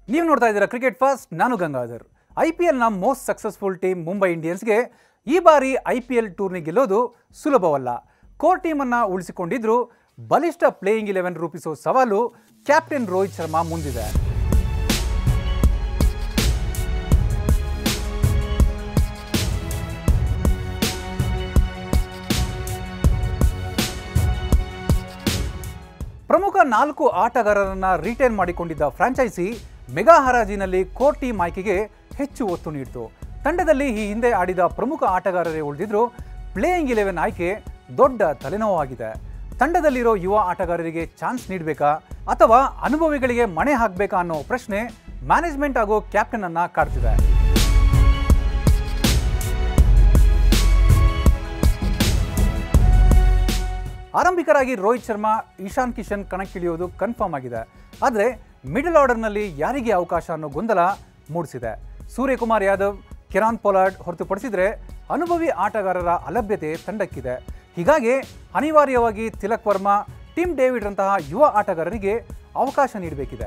ನೀವು ನೋಡ್ತಾ ಇದ್ದೀರಾ ಕ್ರಿಕೆಟ್ ಫಸ್ಟ್ ನಾನು ಗಂಗಾಧರ್ ಐ ಪಿ ಎಲ್ನ ಮೋಸ್ಟ್ ಸಕ್ಸಸ್ಫುಲ್ ಟೀಮ್ ಮುಂಬೈ ಇಂಡಿಯನ್ಸ್ಗೆ ಈ ಬಾರಿ ಐ ಪಿ ಎಲ್ ಟೂರ್ನಿ ಗೆಲ್ಲೋದು ಸುಲಭವಲ್ಲ ಕೋರ್ ಟೀಮನ್ನು ಉಳಿಸಿಕೊಂಡಿದ್ರು ಬಲಿಷ್ಠ ಪ್ಲೇಯಿಂಗ್ ಇಲೆವೆನ್ ರೂಪಿಸೋ ಸವಾಲು ಕ್ಯಾಪ್ಟನ್ ರೋಹಿತ್ ಶರ್ಮಾ ಮುಂದಿದೆ ಪ್ರಮುಖ ನಾಲ್ಕು ಆಟಗಾರರನ್ನ ರಿಟೈನ್ ಮಾಡಿಕೊಂಡಿದ್ದ ಫ್ರಾಂಚೈಸಿ ಮೆಗಾ ಹರಾಜಿನಲ್ಲಿ ಕೋರ್ ಟೀಮ್ ಆಯ್ಕೆಗೆ ಹೆಚ್ಚು ಒತ್ತು ನೀಡಿತು ತಂಡದಲ್ಲಿ ಈ ಹಿಂದೆ ಆಡಿದ ಪ್ರಮುಖ ಆಟಗಾರರೇ ಉಳಿದಿದ್ರು ಪ್ಲೇಯಿಂಗ್ ಇಲೆವೆನ್ ಆಯ್ಕೆ ದೊಡ್ಡ ತಲೆನೋವಾಗಿದೆ ತಂಡದಲ್ಲಿರೋ ಯುವ ಆಟಗಾರರಿಗೆ ಚಾನ್ಸ್ ನೀಡಬೇಕಾ ಅಥವಾ ಅನುಭವಿಗಳಿಗೆ ಮಣೆ ಹಾಕಬೇಕಾ ಅನ್ನೋ ಪ್ರಶ್ನೆ ಮ್ಯಾನೇಜ್ಮೆಂಟ್ ಹಾಗೂ ಕ್ಯಾಪ್ಟನ್ ಅನ್ನ ಕಾಡ್ತಿದೆ ಆರಂಭಿಕರಾಗಿ ರೋಹಿತ್ ಶರ್ಮಾ ಇಶಾನ್ ಕಿಶನ್ ಕಣಕ್ಕಿಳಿಯೋದು ಕನ್ಫರ್ಮ್ ಆಗಿದೆ ಆದರೆ ಮಿಡಲ್ ಆರ್ಡರ್ನಲ್ಲಿ ಯಾರಿಗೆ ಅವಕಾಶ ಅನ್ನೋ ಗೊಂದಲ ಮೂಡಿಸಿದೆ ಸೂರ್ಯಕುಮಾರ್ ಯಾದವ್ ಕಿರಾನ್ ಪೊಲಾರ್ಡ್ ಹೊರತುಪಡಿಸಿದರೆ ಅನುಭವಿ ಆಟಗಾರರ ಅಲಭ್ಯತೆ ತಂಡಕ್ಕಿದೆ ಹೀಗಾಗಿ ಅನಿವಾರ್ಯವಾಗಿ ತಿಲಕ್ ವರ್ಮಾ ಟಿಮ್ ಡೇವಿಡ್ರಂತಹ ಯುವ ಆಟಗಾರರಿಗೆ ಅವಕಾಶ ನೀಡಬೇಕಿದೆ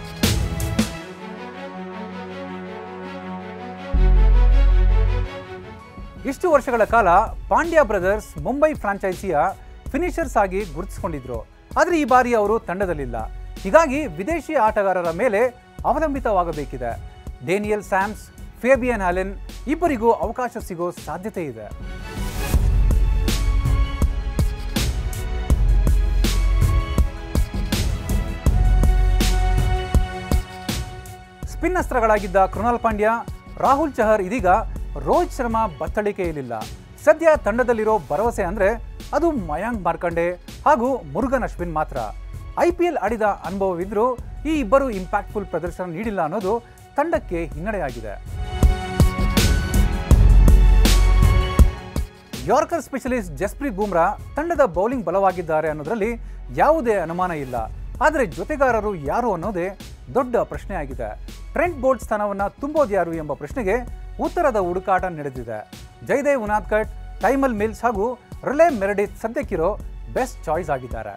ಇಷ್ಟು ವರ್ಷಗಳ ಕಾಲ ಪಾಂಡ್ಯ ಬ್ರದರ್ಸ್ ಮುಂಬೈ ಫ್ರಾಂಚೈಸಿಯ ಫಿನಿಷರ್ಸ್ ಆಗಿ ಗುರುತಿಸಿಕೊಂಡಿದ್ರು ಆದರೆ ಈ ಬಾರಿ ಅವರು ತಂಡದಲ್ಲಿಲ್ಲ ಹೀಗಾಗಿ ವಿದೇಶಿ ಆಟಗಾರರ ಮೇಲೆ ಅವಲಂಬಿತವಾಗಬೇಕಿದೆ ಡೇನಿಯಲ್ ಸ್ಯಾಮ್ಸ್ ಫೇಬಿಯನ್ ಹ್ಯಾಲೆನ್ ಇಬ್ಬರಿಗೂ ಅವಕಾಶ ಸಿಗೋ ಸಾಧ್ಯತೆ ಇದೆ ಸ್ಪಿನ್ ಅಸ್ತ್ರಗಳಾಗಿದ್ದ ಕೃಣಾಲ್ ಪಾಂಡ್ಯ ರಾಹುಲ್ ಚಹರ್ ಇದೀಗ ರೋಹಿತ್ ಶರ್ಮಾ ಬತ್ತಳಿಕೆಯಲ್ಲಿಲ್ಲ ಸದ್ಯ ತಂಡದಲ್ಲಿರೋ ಭರವಸೆ ಅಂದ್ರೆ ಅದು ಮಯಾಂಕ್ ಮಾರ್ಕಂಡೆ ಹಾಗೂ ಮುರುಗನ್ ಅಶ್ವಿನ್ ಮಾತ್ರ ಐ ಪಿ ಎಲ್ ಆಡಿದ ಅನುಭವವಿದ್ರೂ ಈ ಇಬ್ಬರು ಇಂಪ್ಯಾಕ್ಟ್ಫುಲ್ ಪ್ರದರ್ಶನ ನೀಡಿಲ್ಲ ಅನ್ನೋದು ತಂಡಕ್ಕೆ ಹಿನ್ನಡೆಯಾಗಿದೆ ಯಾರ್ಕರ್ ಸ್ಪೆಷಲಿಸ್ಟ್ ಜಸ್ಪ್ರೀತ್ ಬೂಮ್ರಾ ತಂಡದ ಬೌಲಿಂಗ್ ಬಲವಾಗಿದ್ದಾರೆ ಅನ್ನೋದರಲ್ಲಿ ಯಾವುದೇ ಅನುಮಾನ ಇಲ್ಲ ಆದರೆ ಜೊತೆಗಾರರು ಯಾರು ಅನ್ನೋದೇ ದೊಡ್ಡ ಪ್ರಶ್ನೆಯಾಗಿದೆ ಟ್ರೆಂಟ್ ಬೋಲ್ಟ್ ಸ್ಥಾನವನ್ನು ತುಂಬೋದು ಯಾರು ಎಂಬ ಪ್ರಶ್ನೆಗೆ ಉತ್ತರದ ಹುಡುಕಾಟ ನಡೆದಿದೆ ಜಯದೇವ್ ಉನಾದ್ಕಟ್ ಟೈಮಲ್ ಮಿಲ್ಸ್ ಹಾಗೂ ರಿಲೆ ಮೆರಡಿತ್ ಸದ್ಯಕ್ಕಿರೋ ಬೆಸ್ಟ್ ಚಾಯ್ಸ್ ಆಗಿದ್ದಾರೆ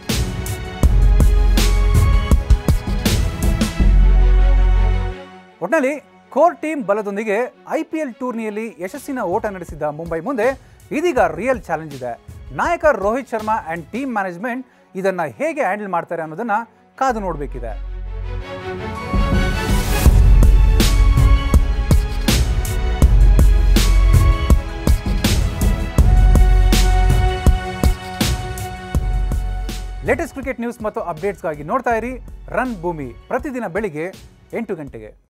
ಒಟ್ನಲ್ಲಿ ಕೋರ್ ಟೀಮ್ ಬಲದೊಂದಿಗೆ ಐ ಪಿ ಎಲ್ ಟೂರ್ನಿಯಲ್ಲಿ ಯಶಸ್ಸಿನ ಓಟ ನಡೆಸಿದ್ದ ಮುಂಬೈ ಮುಂದೆ ಇದೀಗ ರಿಯಲ್ ಚಾಲೆಂಜ್ ಇದೆ ನಾಯಕ Rohit Sharma and team management ಇದನ್ನ ಹೇಗೆ ಹ್ಯಾಂಡಲ್ ಮಾಡ್ತಾರೆ ಅನ್ನೋದನ್ನ ಕಾದು ನೋಡಬೇಕಿದೆ ಲೇಟೆಸ್ಟ್ ಕ್ರಿಕೆಟ್ ನ್ಯೂಸ್ ಮತ್ತು ಅಪ್ಡೇಟ್ಸ್ಗಾಗಿ ನೋಡ್ತಾ ಇರಿ ರನ್ ಭೂಮಿ ಪ್ರತಿದಿನ ಬೆಳಿಗ್ಗೆ ಎಂಟು ಗಂಟೆಗೆ